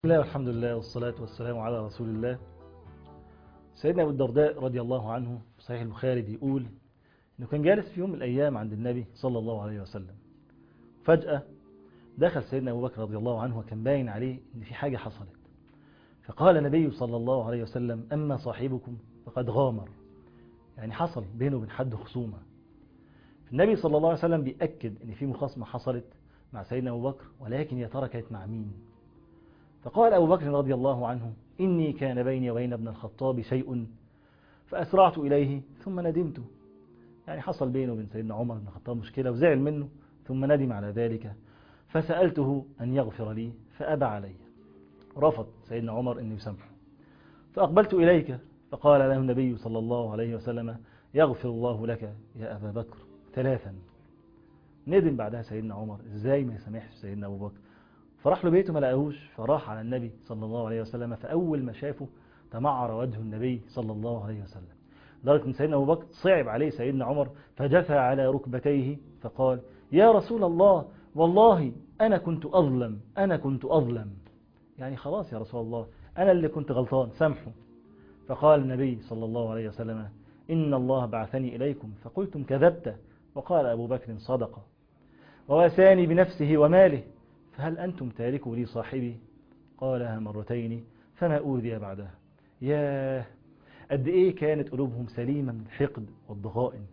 بسم الله والحمد لله والصلاة والسلام على رسول الله سيدنا أبو الدرداء رضي الله عنه في صحيح البخاري بيقول أنه كان جالس في يوم من الأيام عند النبي صلى الله عليه وسلم فجأة دخل سيدنا أبو بكر رضي الله عنه وكان باين عليه أن في حاجة حصلت فقال النبي صلى الله عليه وسلم أما صاحبكم فقد غامر يعني حصل بينه وبين حد خصومة النبي صلى الله عليه وسلم بيأكد أن في مخاصمة حصلت مع سيدنا أبو بكر ولكن يا ترى كانت مع مين فقال أبو بكر رضي الله عنه إني كان بيني وبين ابن الخطاب شيء فأسرعت إليه ثم ندمت يعني حصل بينه وبين سيدنا عمر بن الخطاب مشكلة وزعل منه ثم ندم على ذلك فسألته أن يغفر لي فأبى علي رفض سيدنا عمر أن يسامحه فأقبلت إليك فقال له النبي صلى الله عليه وسلم يغفر الله لك يا أبا بكر ثلاثا ندم بعدها سيدنا عمر إزاي ما يسامحش سيدنا أبو بكر فراح له بيته ما لقاهوش فراح على النبي صلى الله عليه وسلم فأول ما شافه تمعر وجه النبي صلى الله عليه وسلم لدرجة أن سيدنا أبو بكر صعب عليه سيدنا عمر فجثى على ركبتيه فقال يا رسول الله والله أنا كنت أظلم أنا كنت أظلم يعني خلاص يا رسول الله أنا اللي كنت غلطان سامحه فقال النبي صلى الله عليه وسلم إن الله بعثني إليكم فقلتم كذبت وقال أبو بكر صدق وواساني بنفسه وماله فهل أنتم تاركوا لي صاحبي قالها مرتين فما أوذي بعدها ياه قد إيه كانت قلوبهم سليمة من الحقد والضغائن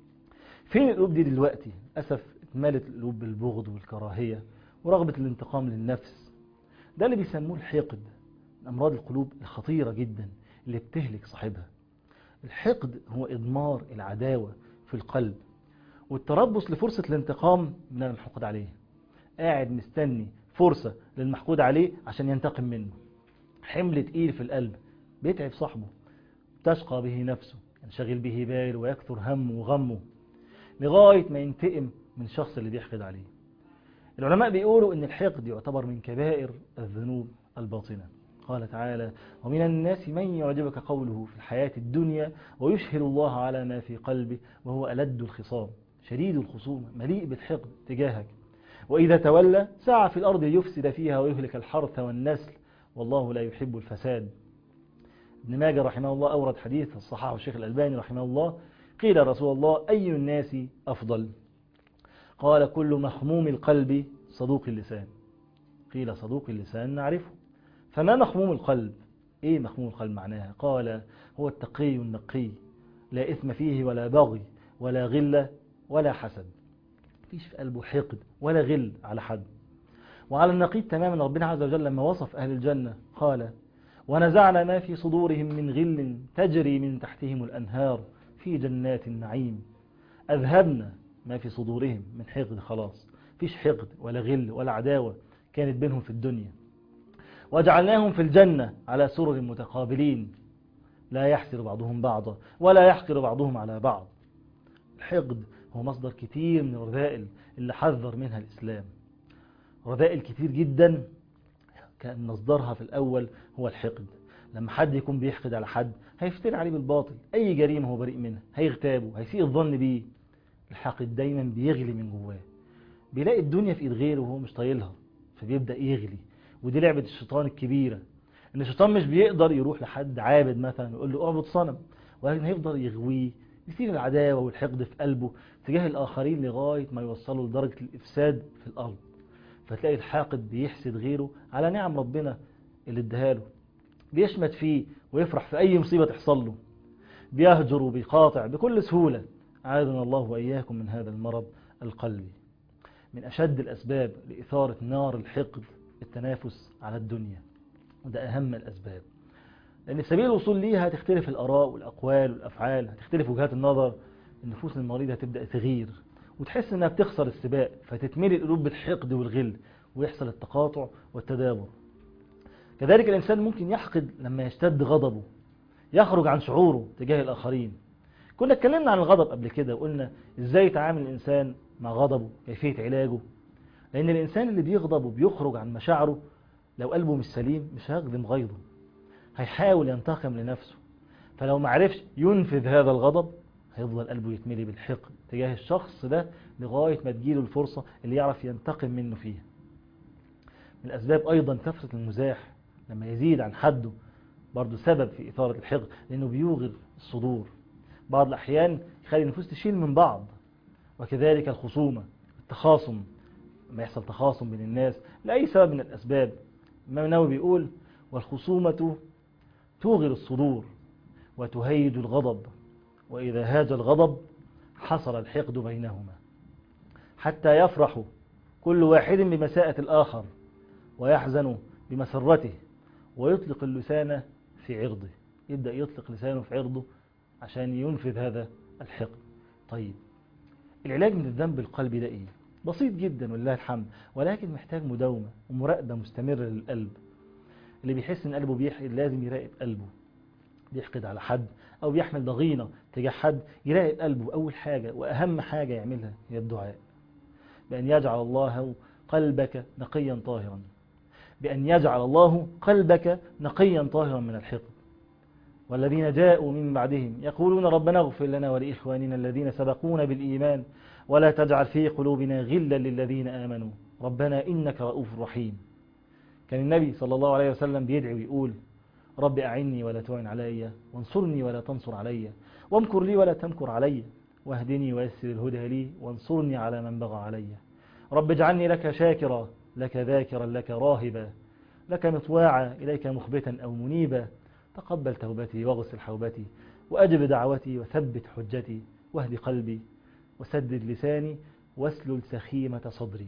فين القلوب دي دلوقتي أسف اتملت القلوب بالبغض والكراهية ورغبة الانتقام للنفس ده اللي بيسموه الحقد من أمراض القلوب الخطيرة جدا اللي بتهلك صاحبها الحقد هو إضمار العداوة في القلب والتربص لفرصة الانتقام من المحقود عليه قاعد مستني فرصة للمحقود عليه عشان ينتقم منه حمل تقيل في القلب بيتعب صاحبه تشقى به نفسه ينشغل به باله ويكثر همه وغمه لغاية ما ينتقم من الشخص اللي بيحقد عليه العلماء بيقولوا ان الحقد يعتبر من كبائر الذنوب الباطنة قال تعالى ومن الناس من يعجبك قوله في الحياة الدنيا ويشهر الله على ما في قلبه وهو ألد الخصام شديد الخصومة مليء بالحقد تجاهك وإذا تولى سعى في الأرض يفسد فيها ويهلك الحرث والنسل والله لا يحب الفساد ابن ماجه رحمه الله أورد حديث الصحابة الشيخ الألباني رحمه الله قيل رسول الله أي الناس أفضل قال كل مخموم القلب صدوق اللسان قيل صدوق اللسان نعرفه فما مخموم القلب إيه مخموم القلب معناها قال هو التقي النقي لا إثم فيه ولا بغي ولا غلة ولا حسد فيش في قلبه حقد ولا غل على حد وعلى النقيض تماما ربنا عز وجل لما وصف أهل الجنة قال ونزعنا ما في صدورهم من غل تجري من تحتهم الأنهار في جنات النعيم أذهبنا ما في صدورهم من حقد خلاص فيش حقد ولا غل ولا عداوة كانت بينهم في الدنيا وجعلناهم في الجنة على سرر متقابلين لا يحسر بعضهم بعضا ولا يحقر بعضهم على بعض الحقد هو مصدر كتير من الرذائل اللي حذر منها الإسلام رذائل كتير جدا كان مصدرها في الأول هو الحقد لما حد يكون بيحقد على حد هيفتري عليه بالباطل أي جريمة هو بريء منها هيغتابه هيسيء الظن بيه الحقد دايما بيغلي من جواه بيلاقي الدنيا في ايد غيره وهو مش طايلها فبيبدأ يغلي ودي لعبة الشيطان الكبيرة ان الشيطان مش بيقدر يروح لحد عابد مثلا ويقول له اعبد صنم ولكن هيفضل يغويه يثير العداوة والحقد في قلبه تجاه الآخرين لغاية ما يوصلوا لدرجة الإفساد في الأرض فتلاقي الحاقد بيحسد غيره على نعم ربنا اللي اداها له بيشمت فيه ويفرح في أي مصيبة تحصل له بيهجر وبيقاطع بكل سهولة عاذنا الله وإياكم من هذا المرض القلبي من أشد الأسباب لإثارة نار الحقد التنافس على الدنيا وده أهم الأسباب لأن سبيل الوصول ليها هتختلف الأراء والأقوال والأفعال هتختلف وجهات النظر النفوس المريضة هتبدأ تغير وتحس انها بتخسر السباق فتتملي القلوب بالحقد والغل ويحصل التقاطع والتدابر كذلك الإنسان ممكن يحقد لما يشتد غضبه يخرج عن شعوره تجاه الآخرين كنا اتكلمنا عن الغضب قبل كده وقلنا ازاي يتعامل الإنسان مع غضبه كيفية علاجه لأن الإنسان اللي بيغضب وبيخرج عن مشاعره لو قلبه مش سليم مش هيخدم غيظه هيحاول ينتقم لنفسه فلو معرفش ينفذ هذا الغضب هيفضل قلبه يتملي بالحقد تجاه الشخص ده لغاية ما تجيله الفرصة اللي يعرف ينتقم منه فيها من الأسباب أيضا كثرة المزاح لما يزيد عن حده برضه سبب في إثارة الحقد لأنه بيوغر الصدور بعض الأحيان يخلي النفوس تشيل من بعض وكذلك الخصومة التخاصم لما يحصل تخاصم بين الناس لأي سبب من الأسباب الإمام النووي بيقول والخصومة توغر الصدور وتهيج الغضب وإذا هاج الغضب حصل الحقد بينهما حتى يفرح كل واحد بمساءة الآخر ويحزن بمسرته ويطلق اللسان في عرضه يبدأ يطلق لسانه في عرضه عشان ينفذ هذا الحقد طيب العلاج من الذنب القلبي ده ايه بسيط جدا ولله الحمد ولكن محتاج مداومة ومراقبة مستمرة للقلب اللي بيحس ان قلبه بيحقد لازم يراقب قلبه بيحقد على حد او بيحمل ضغينة تجاه حد يراقب قلبه اول حاجة واهم حاجة يعملها هي الدعاء بأن يجعل الله قلبك نقيا طاهرا بأن يجعل الله قلبك نقيا طاهرا من الحقد والذين جاءوا من بعدهم يقولون ربنا اغفر لنا ولإخواننا الذين سبقونا بالإيمان ولا تجعل في قلوبنا غلا للذين آمنوا ربنا إنك رؤوف رحيم كان النبي صلى الله عليه وسلم بيدعي ويقول رب أعني ولا تعن علي وانصرني ولا تنصر علي وامكر لي ولا تمكر علي واهدني ويسر الهدى لي وانصرني على من بغى علي رب اجعلني لك شاكرا لك ذاكرا لك راهبا لك مطواعا إليك مخبتا أو منيبا تقبل توبتي واغسل حوبتي وأجب دعوتي وثبت حجتي واهد قلبي وسدد لساني واسلل سخيمة صدري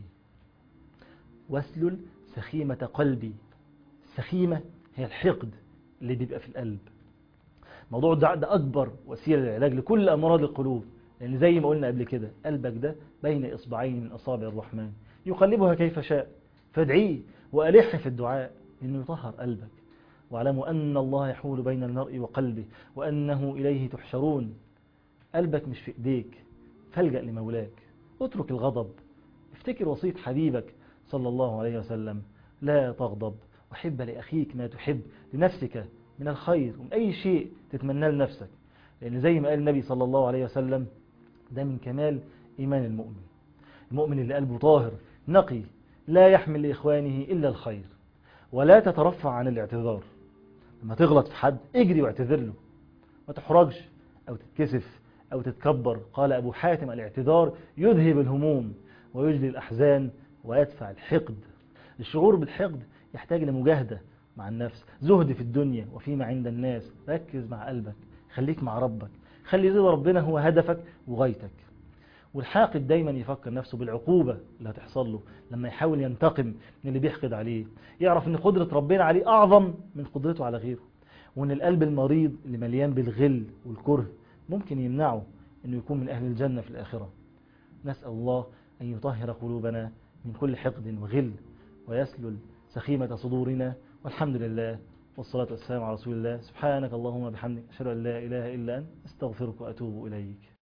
واسلل سخيمة قلبي السخيمة هي الحقد اللي بيبقى في القلب موضوع الدعاء ده أكبر وسيلة للعلاج لكل أمراض القلوب لأن زي ما قلنا قبل كده قلبك ده بين إصبعين من أصابع الرحمن يقلبها كيف شاء فادعيه وألح في الدعاء إنه يطهر قلبك واعلموا أن الله يحول بين المرء وقلبه وأنه إليه تحشرون قلبك مش في إيديك فالجأ لمولاك اترك الغضب افتكر وصية حبيبك صلى الله عليه وسلم لا تغضب وحب لأخيك ما تحب لنفسك من الخير ومن أي شيء تتمنى لنفسك لأن زي ما قال النبي صلى الله عليه وسلم ده من كمال إيمان المؤمن المؤمن اللي قلبه طاهر نقي لا يحمل لإخوانه إلا الخير ولا تترفع عن الاعتذار لما تغلط في حد اجري واعتذر له ما تحرجش أو تتكسف أو تتكبر قال أبو حاتم الاعتذار يذهب الهموم ويجلي الأحزان ويدفع الحقد الشعور بالحقد يحتاج لمجاهدة مع النفس زهد في الدنيا وفيما عند الناس ركز مع قلبك خليك مع ربك خلي رضا ربنا هو هدفك وغايتك والحاقد دايما يفكر نفسه بالعقوبة اللي هتحصل له لما يحاول ينتقم من اللي بيحقد عليه يعرف ان قدرة ربنا عليه أعظم من قدرته على غيره وان القلب المريض اللي مليان بالغل والكره ممكن يمنعه انه يكون من أهل الجنة في الآخرة نسأل الله أن يطهر قلوبنا من كل حقد وغل ويسلل سخيمة صدورنا والحمد لله والصلاة والسلام على رسول الله سبحانك اللهم وبحمدك أشهد أن لا إله إلا أنت أستغفرك وأتوب إليك